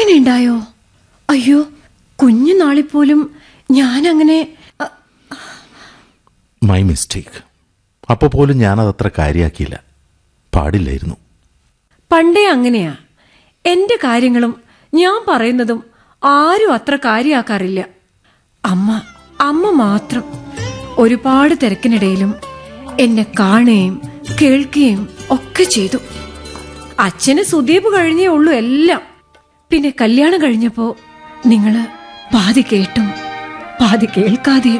അങ്ങനെ ഉണ്ടായോ അയ്യോ കുഞ്ഞു നാളിപ്പോലും ഞാനങ്ങനെ അ, മൈ മിസ്റ്റേക്ക് അപ്പോൾ പോലും ഞാനതത്ര കാര്യാക്കിയില്ല പാടില്ലായിരുന്നു പണ്ടേ അങ്ങനെയാ എന്റെ കാര്യങ്ങളും ഞാൻ പറയുന്നതും ആരും അത്ര കാര്യാക്കാറില്ല അമ്മ അമ്മ മാത്രം ഒരുപാട് തിരക്കിനിടയിലും എന്നെ കാണുകയും കേൾക്കുകയും ഒക്കെ ചെയ്തു അച്ഛന് സുദീപ് കഴിഞ്ഞേ ഉള്ളൂ എല്ലാം പിന്നെ കല്യാണം കഴിഞ്ഞപ്പോ നിങ്ങള് പാതി കേട്ടും പാതി കേൾക്കാതെയും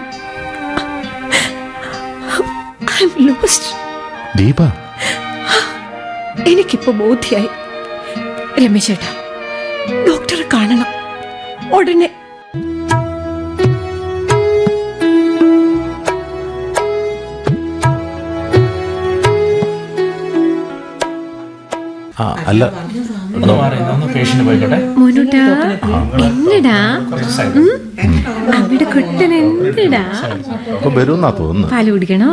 I'm lost. ദീപ എനിക്കിപ്പോ ബോധ്യായി രമേശേട്ടാ ഡോക്ടറെ കാണണം ഉടനെ ആ അല്ല ഒന്ന് മാറി ഒന്ന് പേഷ്യന്റ് പോയിക്കോട്ടെ മോനുട്ടാ എന്നടാ ഉം? അവിടെ കുട്ടൻ എന്തിടാ അപ്പൊ വരുമെന്നാ തോന്നുന്നു പാല് കുടിക്കണോ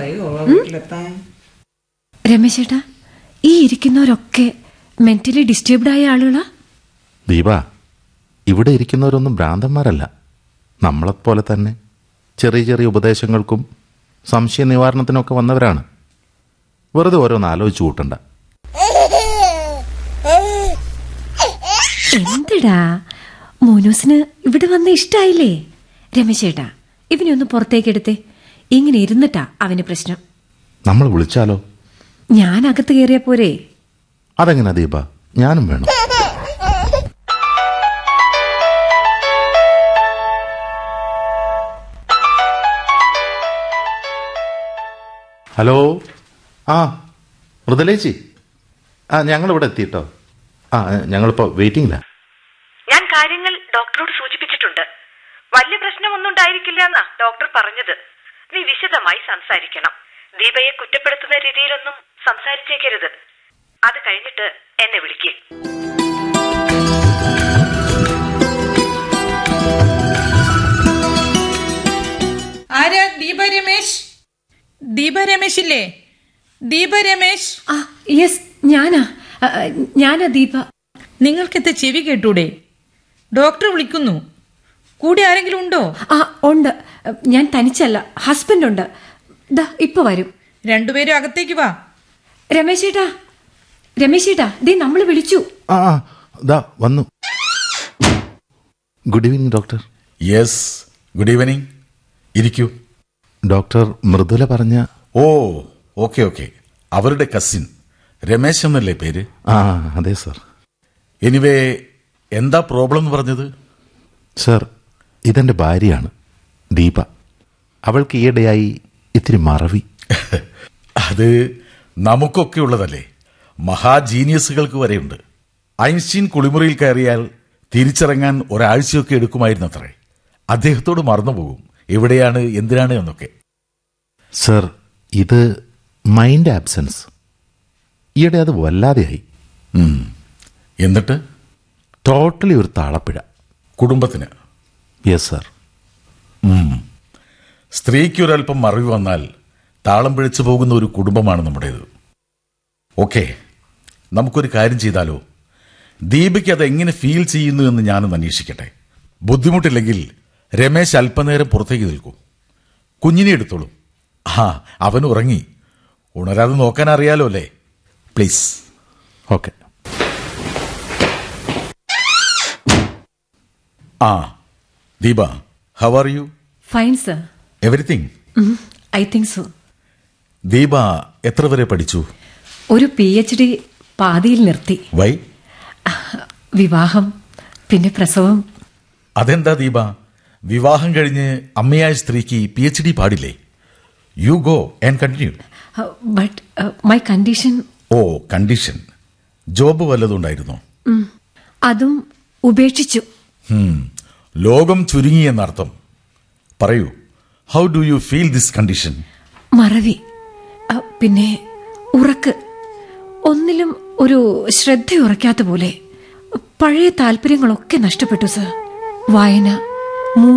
രമേശേട്ടാ ഈ ഇരിക്കുന്നവരൊക്കെ മെന്റലി ഡിസ്റ്റർബ്ഡ് ആയ ആളുകളാ ദീപ ഇവിടെ ഇരിക്കുന്നവരൊന്നും ഭ്രാന്തന്മാരല്ല നമ്മളെപ്പോലെ തന്നെ ചെറിയ ചെറിയ ഉപദേശങ്ങൾക്കും സംശയ നിവാരണത്തിനൊക്കെ വന്നവരാണ് വെറുതെ ഓരോന്ന് ആലോചിച്ചു കൂട്ടണ്ട എന്തിടാ മോനൂസിന് ഇവിടെ വന്ന ഇഷ്ടായില്ലേ രമേശേട്ടാ ഇവനെ ഒന്ന് പുറത്തേക്ക് എടുത്തേ ഇങ്ങനെ ഇരുന്നിട്ടാ അവന് പ്രശ്നം നമ്മൾ വിളിച്ചാലോ ഞാൻ അകത്ത് കയറിയ പോരെ അതെങ്ങനെ ദീപ ഞാനും വേണം ഹലോ ആ മൃദുലേച്ചി ആ ഞങ്ങളിവിടെ എത്തിയിട്ടോ ആ ഞങ്ങളിപ്പോൾ വെയിറ്റിംഗിലാ ഞാൻ കാര്യങ്ങൾ ഡോക്ടറോട് സൂചിപ്പിച്ചിട്ടുണ്ട് വലിയ പ്രശ്നമൊന്നും ഉണ്ടായിരിക്കില്ല എന്നാ ഡോക്ടർ പറഞ്ഞത് നീ വിശദമായി സംസാരിക്കണം ദീപയെ കുറ്റപ്പെടുത്തുന്ന രീതിയിലൊന്നും സംസാരിച്ചേക്കരുത് അത് കഴിഞ്ഞിട്ട് എന്നെ വിളിക്കേ ആരാ ദീപ രമേശ് ദീപ രമേശ് ഇല്ലേ ദീപ രമേശ് ആ യെസ് ഞാനാ ആ, ഞാനാ ദീപ നിങ്ങൾക്കെത്തെ ചെവി കേട്ടൂടെ ഡോക്ടർ വിളിക്കുന്നു കൂടെ ആരെങ്കിലും ഉണ്ടോ ആ ഉണ്ട് ഞാൻ തനിച്ചല്ല ഹസ്ബൻഡ് ഉണ്ട് ദാ ഇപ്പൊ വരും രണ്ടുപേരും അകത്തേക്ക് വാ രമേശേട്ടാ രമേശേട്ടാ ദേ നമ്മൾ വിളിച്ചു ആ ആ ദാ വന്നു good evening doctor yes good evening ഇരിക്കൂ ഡോക്ടർ മൃദുല പറഞ്ഞ ഓ ഓക്കെ ഓക്കെ അവരുടെ കസിൻ രമേശ് എന്നല്ലേ പേര് ആ അതെ സർ എനിവേ എന്താ പ്രോബ്ലം എന്ന് പറഞ്ഞത് സർ ഇതെന്റെ ഭാര്യയാണ് ദീപ അവൾക്ക് ഈയിടെയായി ഇത്തിരി മറവി അത് നമുക്കൊക്കെ ഉള്ളതല്ലേ മഹാജീനിയസുകൾക്ക് വരെയുണ്ട് ഐൻസ്റ്റീൻ കുളിമുറിയിൽ കയറിയാൽ തിരിച്ചിറങ്ങാൻ ഒരാഴ്ചയൊക്കെ എടുക്കുമായിരുന്നത്രേ അദ്ദേഹത്തോട് മറന്നുപോകും എവിടെയാണ് എന്തിനാണ് എന്നൊക്കെ സർ ഇത് മൈൻഡ് ആബ്സെൻസ് ഈയിടെ അത് വല്ലാതെയായി ഉം. എന്നിട്ട് ടോട്ടലി ഒരു താളപ്പിഴ കുടുംബത്തിന് യെസ് സർ സ്ത്രീക്ക് ഒരല്പം മറിവ് വന്നാൽ താളം പിഴച്ചു പോകുന്ന ഒരു കുടുംബമാണ് നമ്മുടേത് ഓക്കെ നമുക്കൊരു കാര്യം ചെയ്താലോ ദീപയ്ക്ക് അത് എങ്ങനെ ഫീൽ ചെയ്യുന്നു എന്ന് ഞാനൊന്ന് അന്വേഷിക്കട്ടെ ബുദ്ധിമുട്ടില്ലെങ്കിൽ രമേശ് അല്പനേരം പുറത്തേക്ക് നിൽക്കൂ കുഞ്ഞിനെ എടുത്തോളൂ ആ അവൻ ഉറങ്ങി ഉണരാതെ നോക്കാൻ അറിയാലോ അല്ലേ പ്ലീസ് ഓക്കെ ആ Deepa how are you fine sir everything I think so Deepa എത്ര വരെ പഠിച്ചു ഒരു പി എച്ച് ഡി പാതിയിൽ നിർത്തി വൈ വിവാഹം പിന്നെ പ്രസവം അതെന്താ ദീപ വിവാഹം കഴിഞ്ഞ് അമ്മയായ സ്ത്രീക്ക് പി എച്ച് ഡി പാടില്ലേ you go and continue but my condition oh condition job വല്ലതുണ്ടായിരുന്നോ അതും ഉപേക്ഷിച്ചു ഹും, ലോകം ചുരുങ്ങി എന്നർത്ഥം പറയൂ how do you feel this condition മറവി അ, പിന്നെ ഉറക്ക് ഒന്നിലും ഒരു ശ്രദ്ധ ഉറക്കാത്ത പോലെ പഴയ താല്പര്യങ്ങളൊക്കെ നഷ്ടപ്പെട്ടു സർ വായന